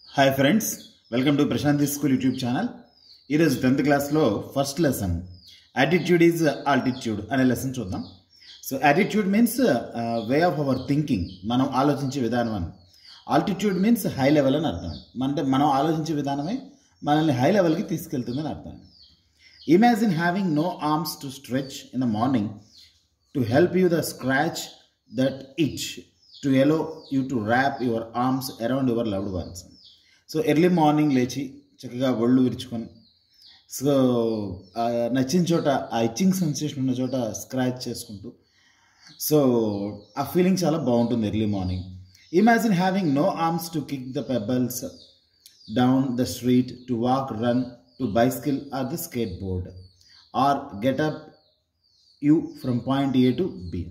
hi friends welcome to Prashanthi school YouTube channel ఈరోజు tenth క్లాస్లో first lesson attitude is altitude అనే lesson చూద్దాం so attitude means way of our thinking మనం ఆలోచించే విధానం అని ఆల్టిట్యూడ్ మీన్స్ హై లెవెల్ అని అర్థం అంటే మనం ఆలోచించే విధానమే మనల్ని హై లెవెల్కి తీసుకెళ్తుందని అర్థం imagine having no arms to stretch in the morning to help you the scratch that itch to allow you to wrap your arms around your loved ones so early morning లేచి చక్కగా ఒళ్ళు విరుచుకొని so ఆ నచ్చిన చోట ఆ itching sensation ఉన్న చోట scratch చేసుకుంటూ సో ఆ ఫీలింగ్ చాలా బాగుంటుంది early morning imagine having no arms to kick the pebbles down the street to walk run to bicycle or the skateboard or get up you from point A to B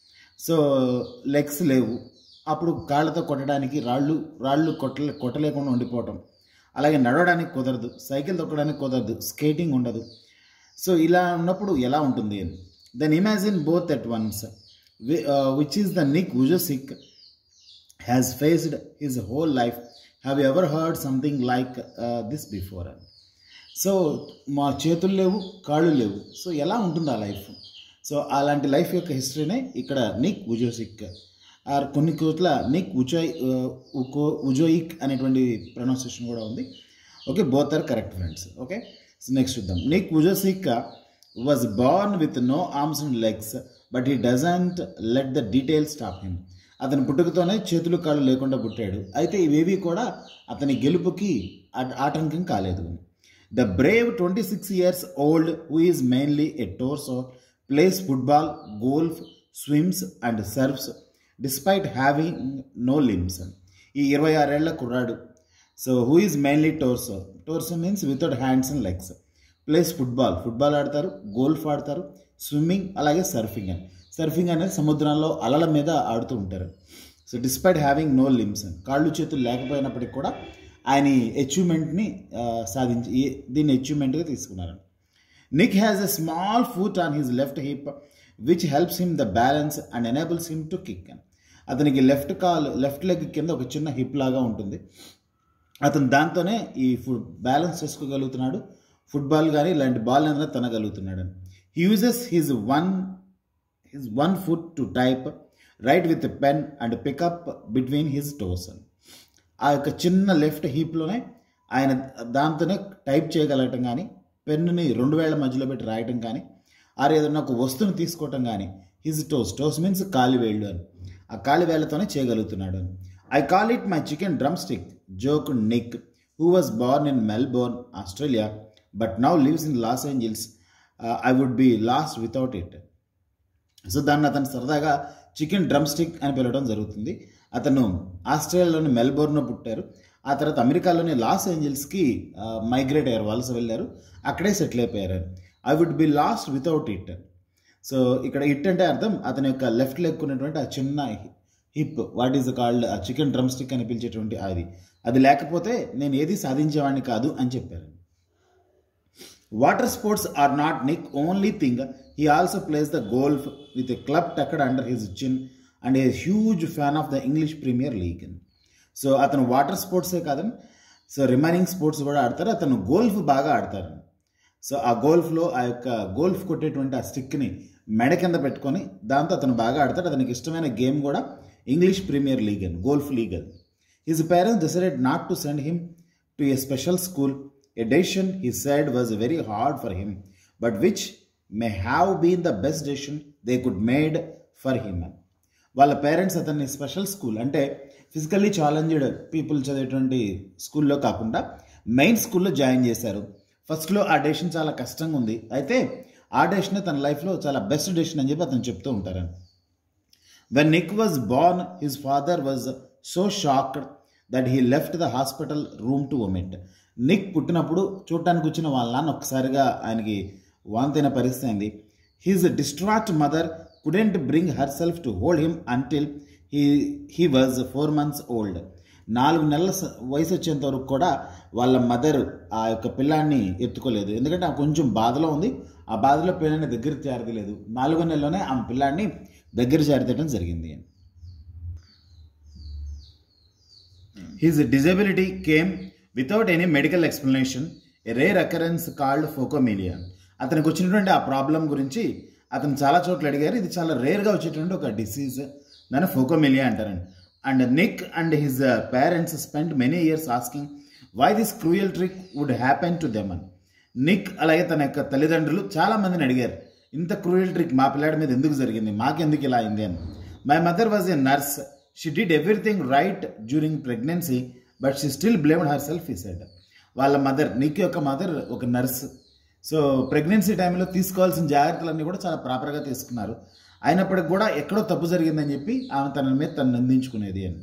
so legs లేవు అప్పుడు కాళ్ళతో కొట్టడానికి రాళ్ళు రాళ్ళు కొట్టలే కొట్టలేకుండా ఉండిపోవటం అలాగే నడవడానికి కుదరదు సైకిల్ తొక్కడానికి కుదరదు స్కేటింగ్ ఉండదు సో ఇలా ఉన్నప్పుడు ఎలా ఉంటుంది అని then imagine both at once which is the Nick Vujicic has faced his whole life have ever heard something like this before అని సో మా చేతులు లేవు కాళ్ళు లేవు సో ఎలా ఉంటుంది ఆ లైఫ్ సో అలాంటి లైఫ్ యొక్క హిస్టరీనే ఇక్కడ నిక్ ఉజోసిక్ ఆర్ కొన్ని చోట్ల నిక్ ఉజోయ్ ఉకో ఉజోయిక్ అనేటువంటి ప్రొనౌన్సియేషన్ కూడా ఉంది okay both are correct friends okay so next చూద్దాం Nick Vujicic was born with no arms and legs but he doesn't let the details stop him అతని పుట్టుకతోనే చేతులు కాళ్ళు లేకుండా పుట్టాడు అయితే ఇవేవి కూడా అతని గెలుపుకి ఆటంకం కాలేదు the brave twenty six years old who is mainly a torso plays football golf swims and surfs despite having no limbs ఈ ఇరవై ఆరేళ్ల కుర్రాడు so who is mainly torso torso means without hands and legs plays football football ఆడతారు golf ఆడతారు swimming అలాగే surfing అని surfing అనేది సముద్రంలో అలల మీద ఆడుతూ ఉంటారు so despite having no limbs కాళ్ళు చేతులు లేకపోయినప్పటికీ కూడా ఆయన అచీవ్మెంట్ని సాధించి దీన్ని అచీవ్మెంట్గా తీసుకున్నారు Nick has a small foot on his left hip which helps him the balance and enables him to kick అతనికి లెఫ్ట్ కాల్ లెఫ్ట్ లెగ్ కింద ఒక చిన్న హిప్ లాగా ఉంటుంది అతను దాంతోనే ఈ ఫుడ్ బ్యాలెన్స్ చేసుకోగలుగుతున్నాడు ఫుట్బాల్ కానీ ఇలాంటి బాల్ ఏదైనా తనగలుగుతున్నాడు he uses his one his one foot to type write with pen and pick up between his toes ఆ యొక్క చిన్న లెఫ్ట్ హీప్లోనే ఆయన దాంతోనే టైప్ చేయగలగటం కానీ పెన్నుని రెండు వేళ్ల మధ్యలో పెట్టి రాయటం కానీ ఆరు ఏదైనా ఒక వస్తువుని తీసుకోవటం కానీ హిజ్ టోస్ టోస్ మీన్స్ కాలివేళ్ళు అని ఆ కాలివేళ్లతోనే చేయగలుగుతున్నాడు అని I call it my chicken drumstick joke Nick who was born in Melbourne Australia but now lives in Los Angeles I would be lost without it so దాన్ని అతను సరదాగా chicken drumstick అని పిలవడం జరుగుతుంది అతను ఆస్ట్రేలియాలోని మెల్బోర్న్లో పుట్టారు ఆ తర్వాత అమెరికాలోని లాస్ ఏంజల్స్కి మైగ్రేట్ అయ్యారు వలస వెళ్ళారు అక్కడే సెటిల్ అయిపోయారు I would be lost without it so ఇక్కడ ఇట్ అంటే అర్థం అతని యొక్క లెఫ్ట్ లెగ్ ఉన్నటువంటి ఆ చిన్న హిప్ వాట్ ఈస్ కాల్డ్ ఆ చికెన్ డ్రమ్ స్టిక్ అని పిలిచేటువంటి అది అది లేకపోతే నేను ఏది సాధించేవాడిని కాదు అని చెప్పారు water sports are not Nick only thing he also plays the golf with a club tucked under his chin and a huge fan of the English premier League so అతను వాటర్ స్పోర్ట్సే కాదని సో రిమైనింగ్ స్పోర్ట్స్ కూడా ఆడతారు అతను golf బాగా ఆడతారు so ఆ గోల్ఫ్లో ఆ యొక్క గోల్ఫ్ కొట్టేటువంటి ఆ స్టిక్ని మెడ కింద పెట్టుకొని దాంతో అతను బాగా ఆడతాడు అతనికి ఇష్టమైన గేమ్ కూడా ఇంగ్లీష్ ప్రీమియర్ లీగ్ అని గోల్ఫ్ లీగ్ అని his parents decided not to send him to a special school a decision he said was very hard for him but which may have been the best decision they could made for him వాళ్ళ parents అతన్ని special school అంటే physically challenged people చదివేటువంటి స్కూల్లో కాకుండా main స్కూల్లో join చేశారు ఫస్ట్లో ఆ డెసిషన్ చాలా కష్టంగా ఉంది అయితే ఆ డెసిషన్ తన లైఫ్లో చాలా బెస్ట్ డెసిషన్ అని చెప్పి అతను చెప్తూ ఉంటారని when Nick was born his father was so shocked that he left the hospital room to vomit Nick పుట్టినప్పుడు చూడటానికి వచ్చిన వాళ్ళ నాన్న ఒక్కసారిగా ఆయనకి వాంతైన పరిస్థితి అయింది his distraught mother couldn't bring herself to hold him until he he was four months old నాలుగు నెలల వయసు వచ్చేంత వరకు కూడా వాళ్ళ మదర్ ఆ యొక్క పిల్లాన్ని ఎత్తుకోలేదు ఎందుకంటే ఆ కొంచెం బాధలో ఉంది ఆ బాధలో పిల్లాన్ని దగ్గర చేరదలేదు నాలుగో నెలలోనే ఆమె పిల్లాన్ని దగ్గర చేరదడం జరిగింది his disability came without any medical explanation a rare occurrence called phocomelia అతనికి వచ్చినటువంటి ఆ ప్రాబ్లం గురించి అతను చాలా చోట్ల అడిగారు ఇది చాలా రేర్గా వచ్చేటువంటి ఒక డిసీజ్ దాన్ని ఫోకోమిలియా అంటారండి and Nick and his parents spend many years asking why this cruel trick would happen to them అని నిక్ అలాగే తన యొక్క తల్లిదండ్రులు చాలా మందిని అడిగారు ఇంత క్రూయల్ ట్రిక్ మా పిల్లాడి మీద ఎందుకు జరిగింది మాకెందుకు ఇలా అయింది అని my mother was a nurse she did everything right during pregnancy but she still blamed herself he said వాళ్ళ మదర్ నిక్ యొక్క మదర్ ఒక నర్స్ సో ప్రెగ్నెన్సీ టైంలో తీసుకోవాల్సిన జాగ్రత్తలన్నీ కూడా చాలా ప్రాపర్గా తీసుకున్నారు అయినప్పటికి కూడా ఎక్కడో తప్పు జరిగిందని చెప్పి ఆమె తన మీద తను నిందించుకునేది అని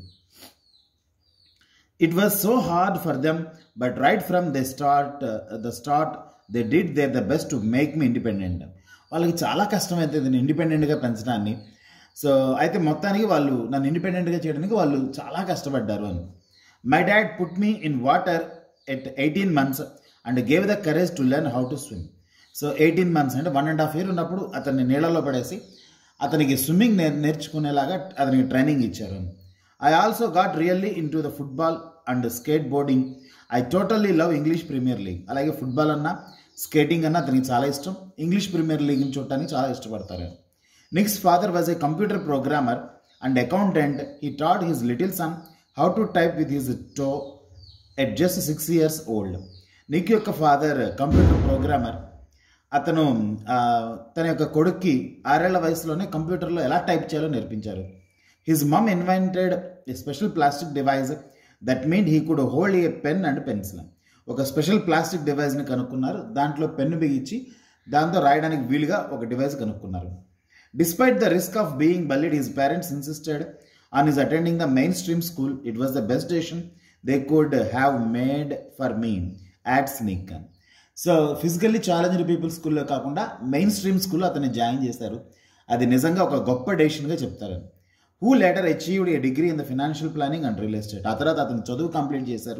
it was so hard for them but right from the start the start they did their the best to make me independent వాళ్ళకి చాలా కష్టమైతే దీన్ని ఇండిపెండెంట్గా పెంచడాన్ని సో అయితే మొత్తానికి వాళ్ళు నన్ను ఇండిపెండెంట్గా చేయడానికి వాళ్ళు చాలా కష్టపడ్డారు అని my dad put me in water at eighteen months and gave the courage to learn how to swim so eighteen months అంటే వన్ అండ్ హాఫ్ ఇయర్ ఉన్నప్పుడు అతన్ని నీళ్ళలో పడేసి అతనికి స్విమ్మింగ్ నేర్ నేర్చుకునేలాగా అతనికి ట్రైనింగ్ ఇచ్చారు I also got really into the football and skateboarding I totally love English premier league అలాగే ఫుట్బాల్ అన్న స్కేటింగ్ అన్న అతనికి చాలా ఇష్టం ఇంగ్లీష్ ప్రీమియర్ లీగ్ని చూడటానికి చాలా ఇష్టపడతారు Nick's father was a computer programmer and accountant he taught his little son how to type with his toe at just six years old Nick యొక్క ఫాదర్ కంప్యూటర్ ప్రోగ్రామర్ అతను ఆ, తన యొక్క కొడుక్కి ఆరేళ్ల వయసులోనే కంప్యూటర్లో ఎలా టైప్ చేయాలో నేర్పించారు his mum invented a special plastic device that mean he could hold a pen and pencil ఒక స్పెషల్ ప్లాస్టిక్ డివైస్ని కనుక్కున్నారు దాంట్లో పెన్ను బిగించి దాంతో రాయడానికి వీలుగా ఒక డివైస్ కనుక్కున్నారు despite the risk of being bullied his parents insisted on his attending the mainstream school it was the best decision they could have made for me at snick so physically challenged people స్కూల్లో కాకుండా main stream స్కూల్లో అతన్ని join చేశారు అది నిజంగా ఒక గొప్ప డెసిషన్గా చెప్తారు who later achieved a degree in the financial planning and real estate ఆ తర్వాత అతను చదువు కంప్లీట్ చేశారు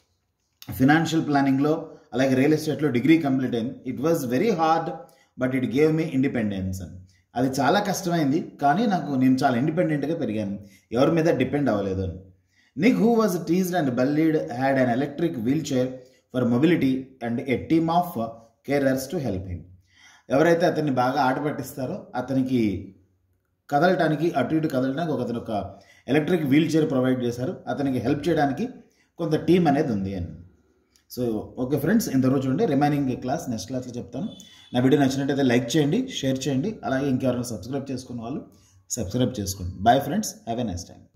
ఫినాన్షియల్ ప్లానింగ్లో అలాగే రియల్ ఎస్టేట్లో డిగ్రీ కంప్లీట్ అయింది it was very hard but it gave me independence అని అది చాలా కష్టమైంది కానీ నాకు నేను చాలా ఇండిపెండెంట్గా పెరిగాను ఎవరి మీద డిపెండ్ అవ్వలేదు అని Nick who was teased and bullied had an electric wheelchair for mobility and a team of carers to help him ఎవరైతే అతన్ని బాగా ఆట పట్టిస్తారో అతనికి కదలటానికి అటు ఇటు కదలడానికి ఒక అతను ఒక ఎలక్ట్రిక్ వీల్ చైర్ ప్రొవైడ్ చేశారు అతనికి హెల్ప్ చేయడానికి కొంత టీం అనేది ఉంది అని సో ఓకే ఫ్రెండ్స్ ఇంతవరకు చూడండి రిమైనింగ్ క్లాస్ నెక్స్ట్ క్లాస్లో చెప్తాను నా వీడియో నచ్చినట్టయితే లైక్ చేయండి షేర్ చేయండి అలాగే ఇంకెవరైనా సబ్స్క్రైబ్ చేసుకున్న వాళ్ళు సబ్స్క్రైబ్ చేసుకోండి bye friends have a nice time